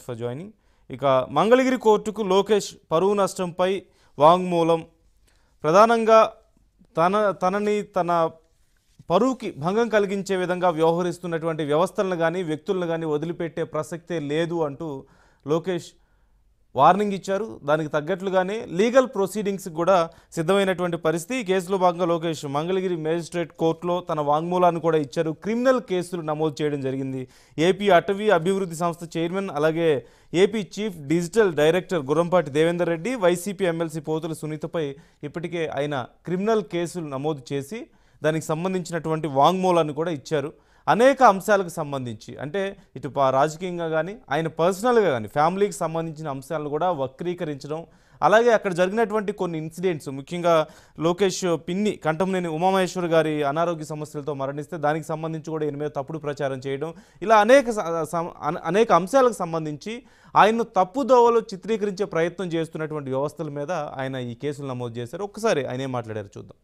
For joining ఇక మంగళగిరి కోర్టుకు లోకేష్ పరువు నష్టంపై వాంగ్మూలం ప్రధానంగా తన తనని తన పరువుకి భంగం కలిగించే విధంగా వ్యవహరిస్తున్నటువంటి వ్యవస్థలను కానీ వ్యక్తులను కానీ వదిలిపెట్టే ప్రసక్తే లేదు అంటూ లోకేష్ వార్నింగ్ ఇచ్చారు దానికి తగ్గట్లుగానే లీగల్ ప్రొసీడింగ్స్ కూడా సిద్ధమైనటువంటి పరిస్థితి ఈ కేసులో భాగంగా లోకేష్ మంగళగిరి మేజిస్ట్రేట్ కోర్టులో తన వాంగ్మూలాన్ని కూడా ఇచ్చారు క్రిమినల్ కేసులు నమోదు చేయడం జరిగింది ఏపీ అటవీ అభివృద్ధి సంస్థ చైర్మన్ అలాగే AP chief digital director Gurrampati Devender Reddy YCP MLC Pothula సునీతపై ఇప్పటికే ఆయన క్రిమినల్ కేసులు నమోదు చేసి దానికి సంబంధించినటువంటి వాంగ్మూలాన్ని కూడా ఇచ్చారు అనేక అంశాలకు సంబంధించి అంటే ఇటు పా- రాజకీయంగా కానీ ఆయన పర్సనల్గా కానీ ఫ్యామిలీకి సంబంధించిన అంశాలను కూడా వక్రీకరించడం అలాగే అక్కడ జరిగినటువంటి కొన్ని ఇన్సిడెంట్స్ ముఖ్యంగా లోకేష్ పిన్ని కంఠంనేని ఉమామహేశ్వర్ గారి అనారోగ్య సమస్యలతో మరణిస్తే దానికి సంబంధించి కూడా ఈయన మీద తప్పుడు ప్రచారం చేయడం ఇలా అనేక స- సం- అన- అనేక అంశాలకు సంబంధించి ఆయన్ను తప్పుదోవలో చిత్రీకరించే ప్రయత్నం చేస్తున్నటువంటి వ్యవస్థల మీద ఆయన ఈ కేసులు నమోదు చేశారు ఒక్కసారి ఆయన ఏం మాట్లాడారు చూద్దాం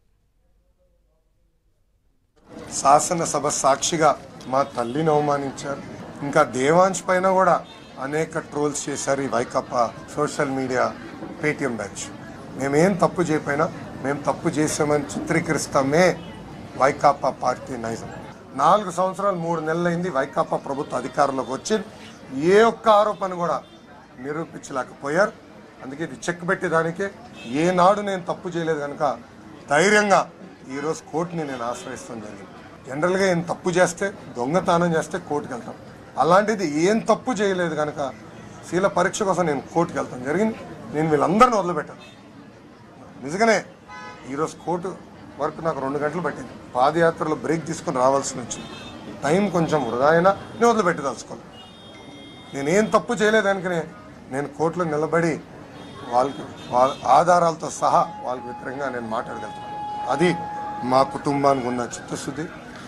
శాసనసభ సాక్షిగా మా తల్లిని అవమానించారు ఇంకా దేవాంశ్ పైన కూడా అనేక ట్రోల్స్ చేశారు ఈ వైకప్పా సోషల్ మీడియా పేటిఎం బ్యాచ్ మేమేం తప్పు చేయకపోయినా మేము తప్పు చేసామని చిత్రీకరిస్తామే వైకాపా పార్టీ నైజం నాలుగు సంవత్సరాలు మూడు నెలలైంది వైకాపా ప్రభుత్వ అధికారంలోకి వచ్చి ఏ ఒక్క ఆరోపణ కూడా నిరూపించలేకపోయారు అందుకే ఇది చెక్ పెట్టేదానికే ఏనాడు నేను తప్పు చేయలేదు కనుక ధైర్యంగా ఈరోజు కోర్టుని నేను ఆశ్రయిస్తాం జరిగింది జనరల్గా ఏం తప్పు చేస్తే దొంగతనం చేస్తే కోర్టుకు వెళ్తాం అలాంటిది ఏం తప్పు చేయలేదు కనుక శీల పరీక్ష కోసం నేను కోర్టుకు వెళ్తాం జరిగింది నేను వీళ్ళందరిని వదిలిపెట్టాను నిజంగానే ఈరోజు కోర్టు వరకు నాకు రెండు గంటలు పట్టింది పాదయాత్రలో బ్రేక్ తీసుకొని రావాల్సి వచ్చింది టైం కొంచెం వృధా అయినా నేను వదిలిపెట్టి తలుచుకోను నేనేం తప్పు చేయలేదనుకనే నేను కోర్టులో నిలబడి వాళ్ళకి వాళ్ళ ఆధారాలతో సహా వాళ్ళకి వ్యతిరేకంగా నేను మాట్లాడగలుగుతాను అది మా కుటుంబానికి ఉన్న చిత్తశుద్ధి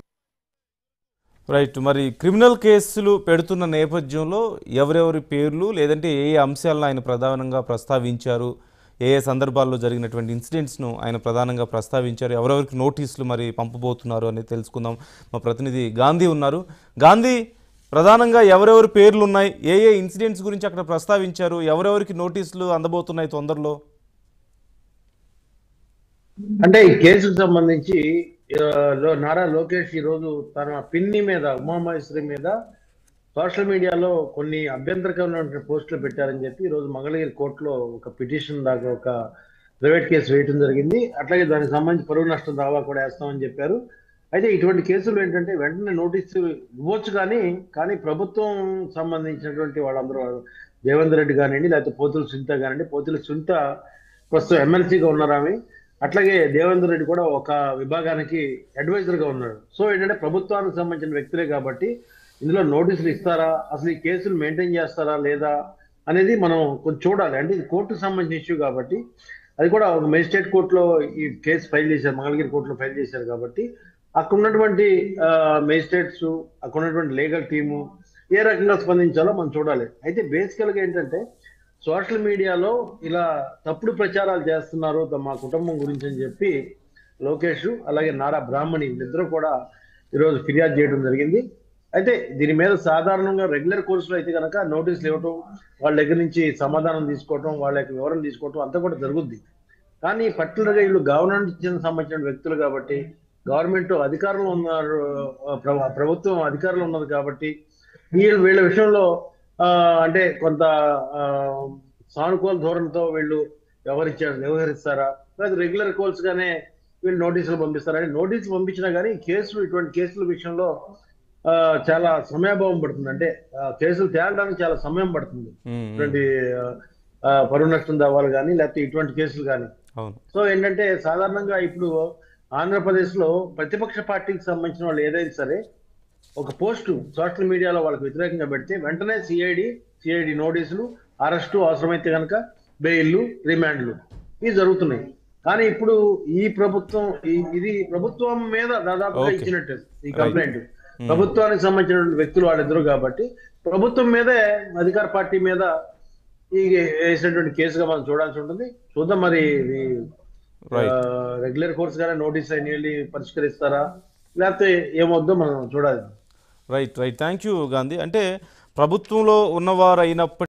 రైట్ మరి క్రిమినల్ కేసులు పెడుతున్న నేపథ్యంలో ఎవరెవరి పేర్లు లేదంటే ఏ ఏ అంశాలను ఆయన ప్రధానంగా ప్రస్తావించారు ఏ ఏ సందర్భాల్లో జరిగినటువంటి ఇన్సిడెంట్స్ను ఆయన ప్రధానంగా ప్రస్తావించారు ఎవరెవరికి నోటీసులు మరి పంపబోతున్నారు అనేది తెలుసుకుందాం మా ప్రతినిధి గాంధీ ఉన్నారు గాంధీ ప్రధానంగా ఎవరెవరి పేర్లు ఉన్నాయి ఏ ఏ ఇన్సిడెంట్స్ గురించి అక్కడ ప్రస్తావించారు ఎవరెవరికి నోటీసులు అందబోతున్నాయి తొందరలో అంటే ఈ కేసుకు సంబంధించి ఆ, లో- నారా లోకేష్ ఈ రోజు తన పిన్ని మీద ఉమామహేశ్వరి మీద సోషల్ మీడియాలో కొన్ని అభ్యంతరకరమైన పోస్టులు పెట్టారని చెప్పి ఈ రోజు మంగళగిరి కోర్టులో ఒక పిటిషన్ దాకా ఒక ప్రైవేట్ కేసు వేయడం జరిగింది అట్లాగే దానికి సంబంధించి పరువు నష్టం దావా కూడా వేస్తామని చెప్పారు అయితే ఇటువంటి కేసులు ఏంటంటే వెంటనే నోటీసు ఇవ్వచ్చు కానీ కానీ ప్రభుత్వం సంబంధించినటువంటి వాళ్ళందరూ దేవేందర్ రెడ్డి కానివ్వండి లేకపోతే పోతుల సునీత కానివ్వండి పోతుల సునీత ప్రస్తుతం ఎమ్మెల్సీగా ఉన్నారు ఆమె అట్లాగే దేవేందర్ రెడ్డి కూడా ఒక విభాగానికి అడ్వైజర్ గా ఉన్నాడు సో ఏంటంటే ప్రభుత్వానికి సంబంధించిన వ్యక్తులే కాబట్టి ఇందులో నోటీసులు ఇస్తారా అసలు ఈ కేసులు మెయింటైన్ చేస్తారా లేదా అనేది మనం కొంచెం చూడాలి అంటే ఇది కోర్టుకు సంబంధించిన ఇష్యూ కాబట్టి అది కూడా ఒక మెజిస్ట్రేట్ కోర్టులో ఈ కేసు ఫైల్ చేశారు మంగళగిరి కోర్టులో ఫైల్ చేశారు కాబట్టి అక్కడ ఉన్నటువంటి మెజిస్ట్రేట్స్ అక్కడ ఉన్నటువంటి లీగల్ టీము ఏ రకంగా స్పందించాలో మనం చూడాలి అయితే బేసికల్ గా ఏంటంటే సోషల్ మీడియాలో ఇలా తప్పుడు ప్రచారాలు చేస్తున్నారు త- మా కుటుంబం గురించి అని చెప్పి లోకేష్ అలాగే నారా బ్రాహ్మణి ఇద్దరు కూడా ఈరోజు ఫిర్యాదు చేయడం జరిగింది అయితే దీని మీద సాధారణంగా రెగ్యులర్ కోర్సులో అయితే కనుక నోటీసులు ఇవ్వటం వాళ్ళ దగ్గర నుంచి సమాధానం తీసుకోవటం వాళ్ళ యొక్క వివరణ తీసుకోవటం అంతా కూడా జరుగుద్ది కానీ పర్టికులర్గా వీళ్ళు గవర్నమెంట్ సంబంధించిన వ్యక్తులు కాబట్టి గవర్నమెంట్ అధికారంలో ఉన్నారు ఆ, ప్ర- ప్రభుత్వం అధికారంలో ఉన్నది కాబట్టి వీళ్ళు వీళ్ళ విషయంలో ఆ, అంటే కొంత ఆ, సానుకూల ధోరణితో వీళ్ళు వ్యవహరించారు వ్యవహరిస్తారా లేదా రెగ్యులర్ కోల్స్ గానే వీళ్ళు నోటీసులు పంపిస్తారని నోటీసులు పంపించినా కానీ కేసులు ఇటువంటి కేసుల విషయంలో ఆ, చాలా సమయాభావం పడుతుంది అంటే ఆ, కేసులు తేలడానికి చాలా సమయం పడుతుంది మ్మ్. ఇటువంటి ఆ, పరువు నష్టం దావాలు కానీ లేకపోతే ఇటువంటి కేసులు కానీ అవును సో ఏంటంటే సాధారణంగా ఇప్పుడు ఆంధ్రప్రదేశ్ లో ప్రతిపక్ష పార్టీకి సంబంధించిన వాళ్ళు ఏదైనా సరే ఒక పోస్ట్ సోషల్ మీడియాలో వాళ్ళకి వ్యతిరేకంగా పెడితే వెంటనే సిఐడి సిఐడి నోటీసులు అరెస్టు అవసరమైతే కనుక బెయిల్లు రిమాండ్లు ఇవి జరుగుతున్నాయి కానీ ఇప్పుడు ఈ ప్రభుత్వం ఈ- ఇది ప్రభుత్వం మీద దాదాపుగా Okay. ఇచ్చినట్టు ఈ కంప్లైంట్ ప్రభుత్వానికి సంబంధించిన వ్యక్తులు వాళ్ళిద్దరు కాబట్టి ప్రభుత్వం మీదే అధికార పార్టీ మీద ఈ వేసినటువంటి కేసుగా మనం చూడాల్సి ఉంటుంది చూద్దాం మరి ఇది Right. రెగ్యులర్ కోర్స్ గానే నోటీస్ అయిన పరిష్కరిస్తారా లేకపోతే ఏమవుద్దో మనం చూడాలి right right thank you Gandhi అంటే ప్రభుత్వంలో ఉన్నవారు అయినప్పటికీ